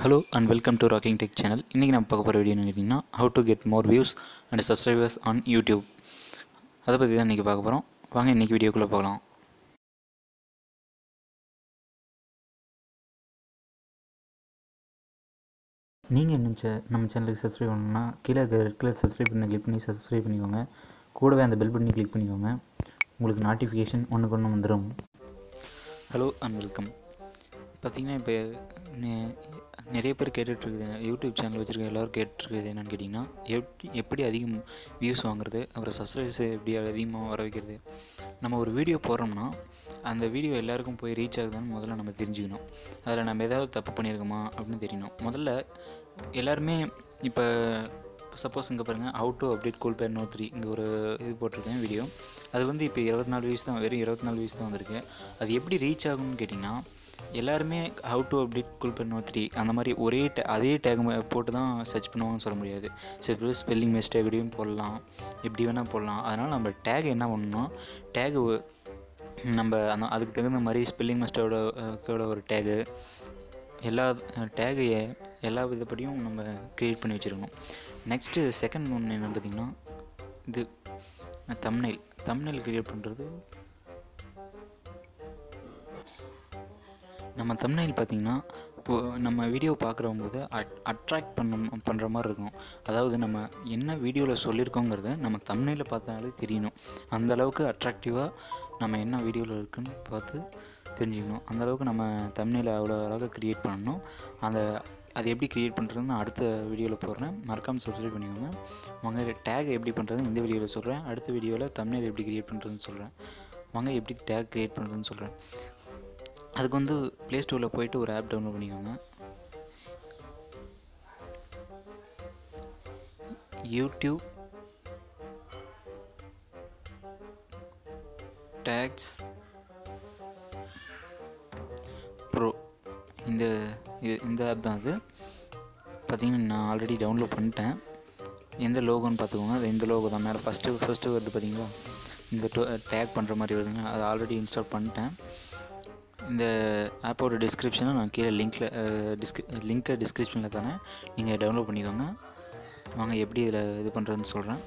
hello and welcome to rocking tech channel இன்றைக்கி நம்ம பார்க்க போகிற வீடியோ என்ன கேட்டிங்கன்னா how to get more views and subscribers on YouTube அதை பற்றி தான் இன்றைக்கி பார்க்க போகிறோம் வாங்க இன்றைக்கி வீடியோக்குள்ளே போகலாம் நீங்கள் என்ன சே நம்ம சேனலுக்கு சப்ஸ்கிரைப் பண்ணணும்னா கீழே இருக்க ரெட் கலர் சப்ஸ்கிரைப் பண்ணி கிளிக் பண்ணி சப்ஸ்கிரைப் பண்ணிக்கோங்க கூடவே அந்த பெல் பட்டனை கிளிக் பண்ணிக்கோங்க உங்களுக்கு நோட்டிஃபிகேஷன் ஒன்றுக்கு ஒன்று வந்துடும் ஹலோ அண்ட் வெல்கம் பார்த்தீங்கன்னா இப்போ நெ- நிறைய பேர் கேட்டுட்ருக்குது யூடியூப் சேனல் வச்சுருக்க எல்லோரும் கேட்டுருக்குது என்னென்னு கேட்டிங்கன்னா எப்படி எப்படி அதிகம் வியூஸ் வாங்குறது அப்புறம் சப்ஸ்கிரைபர்ஸ் எப்படி அதிகமாக வர வைக்கிறது நம்ம ஒரு வீடியோ போடுறோம்னா அந்த வீடியோ எல்லாருக்கும் போய் ரீச் ஆகுதான்னு முதல்ல நம்ம தெரிஞ்சுக்கணும் அதில் நம்ம ஏதாவது தப்பு பண்ணியிருக்கோமா அப்படின்னு தெரியணும் முதல்ல எல்லாருமே இப்போ சப்போஸ் இங்கே பாருங்கள் how to update Coolpad note three இங்கே ஒரு இது போட்டிருக்கேன் வீடியோ அது வந்து இப்போ இருபத்தி நாலு வியூஸ் தான் வெறும் இருபத்தி நாலு வியூஸ் தான் வந்திருக்கு அது எப்படி ரீச் ஆகும்னு கேட்டிங்கன்னா எல்லாருமே how to update Coolpad note three அந்த மாதிரி ஒரே டே அதே டேக் போட்டு தான் சர்ச் பண்ணுவாங்கன்னு சொல்ல முடியாது சில பேர் ஸ்பெல்லிங் மிஸ்டேக்கையும் போடலாம் எப்படி வேணால் போடலாம் அதனால் நம்ம டேக் என்ன பண்ணணும் டேகு நம்ம அந்த அதுக்கு தகுந்த மாதிரி ஸ்பெல்லிங் மிஸ்டேக்கோட கோட ஒரு டேகு எல்லா டேகு எல்லா விதப்படியும் நம்ம க்ரியேட் பண்ணி வச்சுருக்கணும் நெக்ஸ்ட்டு செகண்ட் ஒன்று என்னென்னு பார்த்தீங்கன்னா இது தம்னைல் தம்னைல் க்ரியேட் பண்ணுறது நம்ம தம்னைல் பார்த்திங்கன்னா இப்போது நம்ம வீடியோ பார்க்குறவங்க அட் அட்ராக்ட் பண்ண பண்ணுற மாதிரி இருக்கும் அதாவது நம்ம என்ன வீடியோவில் சொல்லியிருக்கோங்கிறத நம்ம தம்னையில் பார்த்தாலே தெரியணும் அந்த அளவுக்கு அட்ராக்டிவாக நம்ம என்ன வீடியோவில் இருக்குன்னு பார்த்து தெரிஞ்சுக்கணும் அந்த அளவுக்கு நம்ம தம்னையில் அவ்வளோ அழகாக க்ரியேட் பண்ணணும் அந்த அது எப்படி க்ரியேட் பண்ணுறதுன்னு நான் அடுத்த வீடியோவில் போடுறேன் மறக்காமல் சப்ஸ்கிரைப் பண்ணிக்கோங்க வாங்க டேக் எப்படி பண்ணுறதுன்னு இந்த வீடியோவில் சொல்கிறேன் அடுத்த வீடியோவில் தம்னைல் எப்படி க்ரியேட் பண்ணுறதுன்னு சொல்கிறேன் வாங்க எப்படி டேக் க்ரியேட் பண்ணுறதுன்னு சொல்கிறேன் அதுக்கு வந்து ப்ளே ஸ்டோரில் போயிட்டு ஒரு ஆப் டவுன்லோட் பண்ணிக்கோங்க யூடியூப் டேக்ஸ் ப்ரோ இந்த இது இந்த ஆப் தான் அது பார்த்தீங்கன்னா நான் ஆல்ரெடி டவுன்லோட் பண்ணிட்டேன் எந்த லோகோன்னு பார்த்துக்கோங்க அது இந்த லோகோ தான் மேலே ஃபஸ்ட்டு ஃபஸ்ட்டு வருது பார்த்தீங்களா இந்த டேக் பண்ணுற மாதிரி வருதுங்க அதை ஆல்ரெடி இன்ஸ்டால் பண்ணிட்டேன் இந்த ஆப்போட டிஸ்கிரிப்ஷனை நான் கீழே லிங்க்கில் டிஸ்கிரி லிங்க்கை டிஸ்கிரிப்ஷனில் தானே நீங்கள் டவுன்லோட் பண்ணிக்கோங்க வாங்க எப்படி இதில் இது பண்ணுறதுன்னு சொல்கிறேன்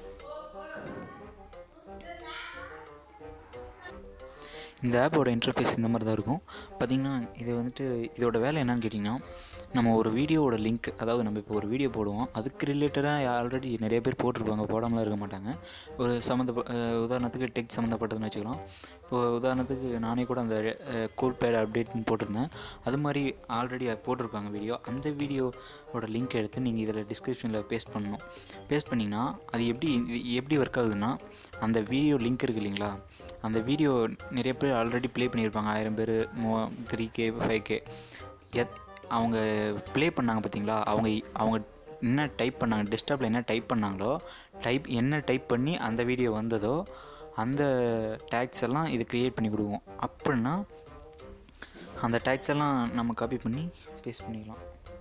இந்த ஆப்போட இன்டர்ஃபேஸ் இந்த மாதிரி தான் இருக்கும் பார்த்திங்கன்னா இது வந்துட்டு இதோட வேலை என்னன்னு கேட்டிங்கன்னா நம்ம ஒரு வீடியோவோட லிங்க் அதாவது நம்ம இப்போ ஒரு வீடியோ போடுவோம் அதுக்கு ரிலேட்டடாக ஆல்ரெடி நிறைய பேர் போட்டிருப்பாங்க போடாமலாம் இருக்க மாட்டாங்க ஒரு சம்மந்த உதாரணத்துக்கு டெக் சம்மந்தப்பட்டதுன்னு வச்சுக்கலாம் இப்போ உதாரணத்துக்கு நானே கூட அந்த கூல் பேட் அப்டேட்னு போட்டிருந்தேன் அது மாதிரி ஆல்ரெடி போட்டிருப்பாங்க வீடியோ அந்த வீடியோவோட லிங்க் எடுத்து நீங்கள் இதில் டிஸ்கிரிப்ஷனில் பேஸ்ட் பண்ணணும் பேஸ்ட் பண்ணிங்கன்னா அது எப்படி இது எப்படி ஒர்க் ஆகுதுன்னா அந்த வீடியோ லிங்க் இருக்குது இல்லைங்களா அந்த வீடியோ நிறைய பேர் ஆல்ரெடி ப்ளே பண்ணியிருப்பாங்க ஆயிரம் பேர் மோ த்ரீ கே ஃபைவ் கே எத் அவங்க ப்ளே பண்ணாங்க பார்த்தீங்களா அவங்க அவங்க என்ன டைப் பண்ணாங்க டெஸ்க்டாப்பில் என்ன டைப் பண்ணாங்களோ டைப் என்ன டைப் பண்ணி அந்த வீடியோ வந்ததோ அந்த டேக்ஸ் எல்லாம் இது க்ரியேட் பண்ணி கொடுக்கும் அப்படின்னா அந்த டேக்ஸ் எல்லாம் நம்ம காப்பி பண்ணி பேஸ்ட் பண்ணிக்கலாம்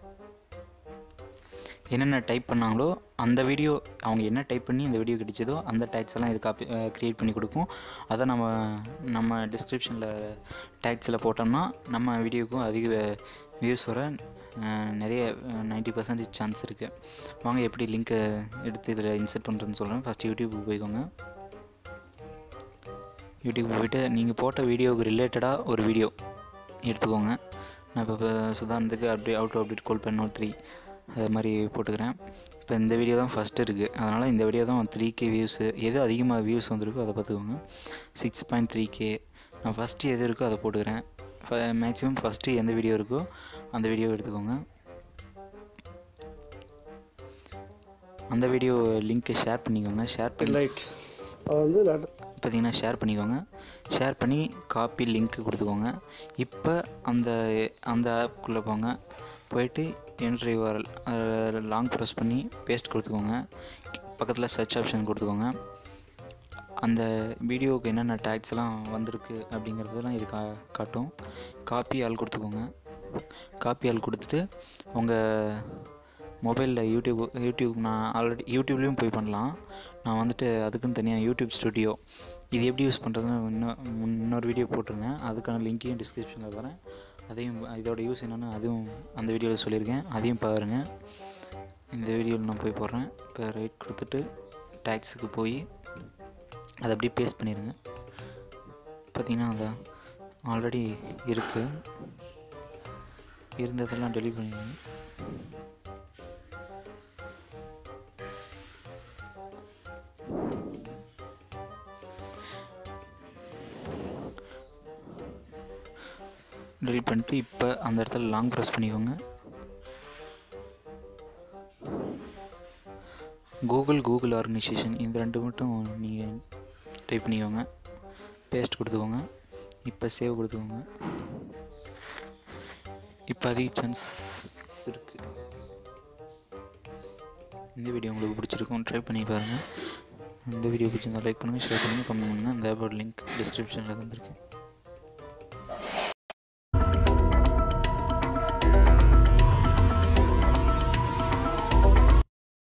என்னென்ன டைப் பண்ணாங்களோ அந்த வீடியோ அவங்க என்ன டைப் பண்ணி இந்த வீடியோ கிடைச்சதோ அந்த டேக்ஸ் எல்லாம் இது காப்பி க்ரியேட் பண்ணி கொடுக்கும் அதை நம்ம நம்ம டிஸ்கிரிப்ஷனில் டேக்ஸில் போட்டோம்னா நம்ம வீடியோக்கும் அதிக வியூஸ் வர அஹ், நிறைய நைன்ட்டி பர்சன்டேஜ் சான்ஸ் இருக்குது வாங்க எப்படி லிங்க்கை எடுத்து இதில் இன்சர்ட் பண்ணுறதுன்னு சொல்கிறேன் ஃபஸ்ட்டு யூடியூபுக்கு போய்க்கோங்க யூடியூப் போயிட்டு நீங்கள் போட்ட வீடியோவுக்கு ரிலேட்டடாக ஒரு வீடியோ எடுத்துக்கோங்க நான் இப்போ இப்போ சுதாரணத்துக்கு அப்டேட் அவுட் அப்டேட் கால் பண்ண த்ரீ அது மாதிரி போட்டுக்கிறேன் இப்போ இந்த வீடியோ தான் ஃபஸ்ட்டு இருக்குது அதனால் இந்த வீடியோ தான் த்ரீ கே வியூஸு எது அதிகமாக வியூஸ் வந்திருக்கோ அதை பார்த்துக்கோங்க சிக்ஸ் பாயிண்ட் த்ரீ கே நான் ஃபஸ்ட்டு எது இருக்கோ அதை போட்டுக்கிறேன் மேக்ஸிமம் ஃபஸ்ட்டு எந்த வீடியோ இருக்கோ அந்த வீடியோ எடுத்துக்கோங்க அந்த வீடியோ லிங்க்கை ஷேர் பண்ணிக்கோங்க ஷேர் பண்ணி லைட் அது வந்து லெட்டர் பார்த்தீங்கன்னா ஷேர் பண்ணிக்கோங்க ஷேர் பண்ணி காப்பி லிங்க் கொடுத்துக்கோங்க இப்போ அந்த அந்த ஆப்குள்ளே போங்க போயிட்டு என்ட்ரி யூஆர்எல் லாங் ப்ரெஸ் பண்ணி பேஸ்ட் கொடுத்துக்கோங்க பக்கத்தில் சர்ச் ஆப்ஷன் கொடுத்துக்கோங்க அந்த வீடியோவுக்கு என்னென்ன டேக்ஸ் எல்லாம் வந்திருக்கு அப்படிங்கிறதெல்லாம் இது கா காட்டும் காப்பி ஆள் கொடுத்துக்கோங்க காப்பி ஆள் கொடுத்துட்டு உங்கள் மொபைலில் யூடியூப் யூடியூப் நான் ஆல்ரெடி யூடியூப்லேயும் போய் பண்ணலாம் நான் வந்துட்டு அதுக்குன்னு தனியாக யூடியூப் ஸ்டுடியோ இது எப்படி யூஸ் பண்ணுறதுன்னு இன்னும் இன்னொரு வீடியோ போட்டிருந்தேன் அதுக்கான லிங்க்கையும் டிஸ்கிரிப்ஷனில் தரேன் அதையும் இதோட யூஸ் என்னென்னு அதுவும் அந்த வீடியோவில் சொல்லியிருக்கேன் அதையும் பாருங்கள் இந்த வீடியோவில் நான் போய் போடுறேன் இப்போ ரைட் கொடுத்துட்டு டேக்ஸுக்கு போய் அதை அப்படியே பேஸ்ட் பண்ணிடுங்க பார்த்தீங்கன்னா அது ஆல்ரெடி இருக்குது இருந்ததெல்லாம் டெலிட் பண்ணிடுங்க டெலிட் பண்ணிட்டு இப்போ அந்த இடத்துல லாங் ப்ரெஸ் பண்ணிக்கோங்க கூகுள் கூகுள் ஆர்கனைசேஷன் இந்த ரெண்டு மட்டும் நீங்கள் டைப் பண்ணிக்கோங்க பேஸ்ட் கொடுத்துக்கோங்க இப்போ சேவ் கொடுத்துக்கோங்க இப்போ அதிக சான்ஸ் இருக்குது இந்த வீடியோ உங்களுக்கு பிடிச்சிருக்கும் ட்ரை பண்ணி பாருங்கள் இந்த வீடியோ பிடிச்சிருந்தா லைக் பண்ணுங்கள் ஷேர் பண்ணுங்கள் கமெண்ட் பண்ணுங்கள் அந்த ஆப்போட லிங்க் டிஸ்கிரிப்ஷனில் தந்திருக்கேன்